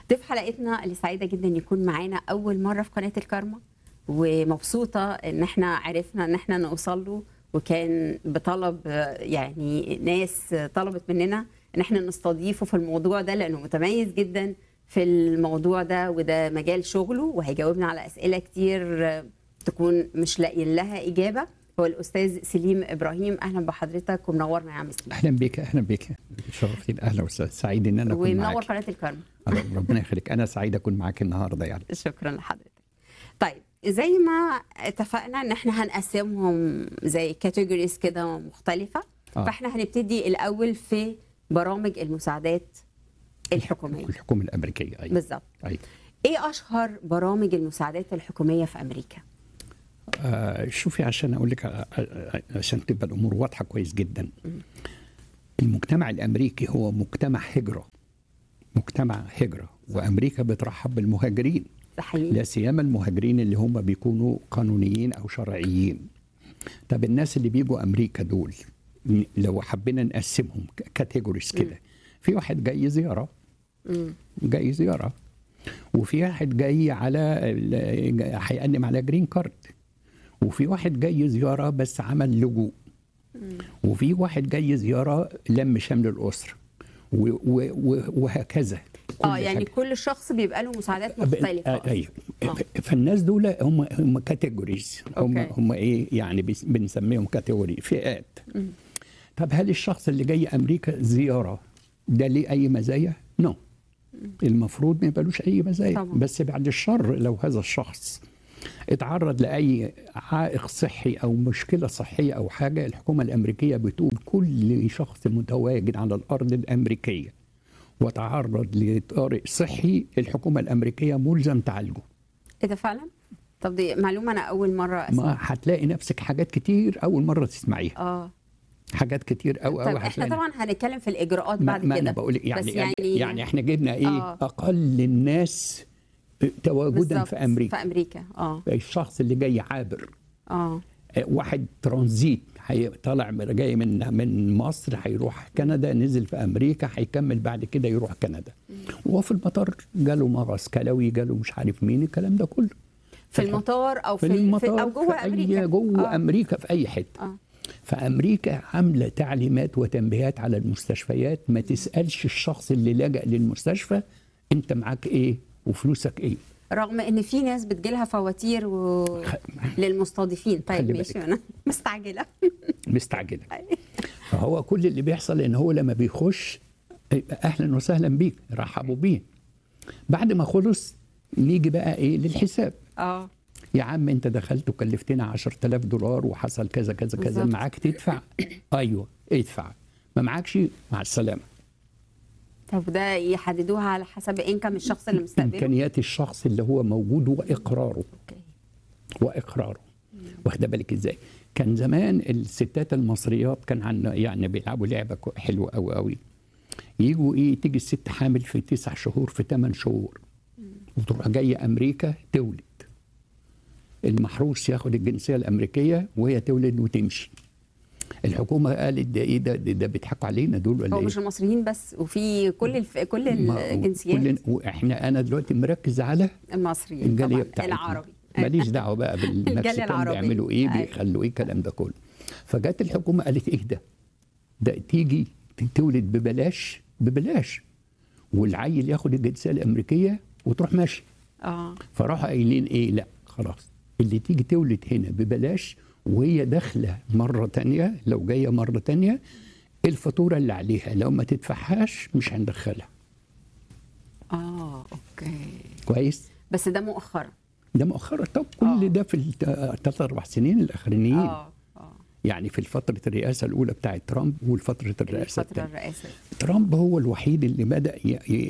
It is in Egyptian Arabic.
ضيف حلقتنا اللي سعيده جدا يكون معانا اول مره في قناه الكارما ومبسوطه ان احنا عرفنا ان احنا نوصل له وكان بطلب آه، يعني ناس طلبت مننا ان احنا نستضيفه في الموضوع ده لانه متميز جدا في الموضوع ده وده مجال شغله وهيجاوبنا على اسئله كتير آه، تكون مش لاقيين لها اجابه هو الاستاذ سليم ابراهيم اهلا بحضرتك ومنورنا يا عم سليم اهلا بك اهلا بك شرفتين اهلا وسهلا سعيد ان انا اكون ومنور معاك قناه الكارما ربنا يخليك انا سعيد اكون معاك النهارده يعني شكرا لحضرتك طيب زي ما اتفقنا ان احنا هنقسمهم زي كاتيجوريز كده مختلفه آه. فاحنا هنبتدي الاول في برامج المساعدات الحكوميه الحكومه الامريكيه ايوه بالظبط ايوه ايه اشهر برامج المساعدات الحكوميه في امريكا آه شوفي عشان اقول لك آه، آه، عشان تبقى الامور واضحه كويس جدا المجتمع الامريكي هو مجتمع هجره مجتمع هجره وامريكا بترحب بالمهاجرين ده حقيقي لا سيما المهاجرين اللي هم بيكونوا قانونيين او شرعيين طب الناس اللي بيجوا امريكا دول ن- لو حبينا نقسمهم كاتيجوريز كده في واحد جاي زياره مم. جاي زياره وفي واحد جاي على ال- هيقدم على جرين كارد وفي واحد جاي زياره بس عمل لجوء وفي واحد جاي زياره لم شمل الاسره و- و- و- وهكذا كل اه يعني حاجة. كل شخص بيبقى له مساعدات ب- مختلفه آه، ايوه آه. فالناس دول هم هم كاتيجوريز هم أوكي. هم ايه يعني بس- بنسميهم كاتيجوري فئات طب هل الشخص اللي جاي امريكا زياره ده ليه اي مزايا؟ نو المفروض ما يبقالوش اي مزايا طبعا. بس بعد الشر لو هذا الشخص اتعرض لاي عائق صحي او مشكله صحيه او حاجه الحكومه الامريكيه بتقول كل شخص متواجد على الارض الامريكيه وتعرض لطارئ صحي الحكومه الامريكيه ملزم تعالجه ايه ده فعلا طب دي معلومه انا اول مره ما اسمع هتلاقي نفسك حاجات كتير اول مره تسمعيها اه حاجات كتير قوي طب قوي احنا هتلاقي طبعا هنتكلم في الاجراءات ما, بعد ما كده انا بقول لك يعني, بس يعني يعني يعني احنا جبنا ايه آه. اقل الناس تواجدا بالظبط، في امريكا في امريكا اه الشخص اللي جاي عابر اه آه، واحد ترانزيت هي- طالع من- جاي من من مصر هيروح كندا نزل في امريكا هيكمل بعد كده يروح كندا وهو في المطار جاله مرض كلوي جاله مش عارف مين الكلام ده كله في المطار او في, في ال- المطار في او جوه في امريكا أي جوه آه. امريكا في اي حته اه فامريكا عامله تعليمات وتنبيهات على المستشفيات ما تسالش الشخص اللي لجأ للمستشفى انت معاك ايه وفلوسك ايه رغم ان في ناس بتجيلها فواتير و... للمستضيفين طيب خلي ماشي بالك. انا مستعجله مستعجله فهو كل اللي بيحصل ان هو لما بيخش يبقى اهلا وسهلا بيك رحبوا بيه بعد ما خلص نيجي بقى ايه للحساب اه يا عم انت دخلت وكلفتنا 10000 دولار وحصل كذا كذا كذا بالظبط. معاك تدفع ايوه ادفع ما معكش مع السلامه طب ده يحددوها على حسب انكم الشخص اللي مستقبله امكانيات الشخص اللي هو موجود واقراره اوكي واقراره واخده بالك ازاي كان زمان الستات المصريات كان عن يعني بيلعبوا لعبه كو- حلوه قوي قوي يجوا ايه تيجي الست حامل في تسع شهور في ثمان شهور وتروح جايه امريكا تولد المحروس ياخد الجنسيه الامريكيه وهي تولد وتمشي الحكومه قالت ده ايه ده ده, ده بيضحكوا علينا دول ولا هو ايه مش المصريين بس وفي كل الف... كل ما- الجنسيات كل- واحنا انا دلوقتي مركز على المصريين الجاليه طبعا بتاعتنا العربي ماليش دعوه بقى بالمكسيكان العربي. بيعملوا ايه أيوة. بيخلوا ايه الكلام ده كله فجت الحكومه قالت ايه ده ده تيجي تولد ببلاش ببلاش والعيل ياخد الجنسيه الامريكيه وتروح ماشي اه فراحوا قايلين ايه لا خلاص اللي تيجي تولد هنا ببلاش وهي داخله مره تانية لو جايه مره تانية الفاتوره اللي عليها لو ما تدفعهاش مش هندخلها اه اوكي كويس بس ده مؤخرا ده مؤخرا طب كل آه. ده في الثلاث اربع سنين الاخرانيين اه اه يعني في فترة الرئاسة الأولى بتاعت ترامب والفترة الرئاسة الفتره الثانية الرئاسيه ترامب هو الوحيد اللي بدأ ي- ي-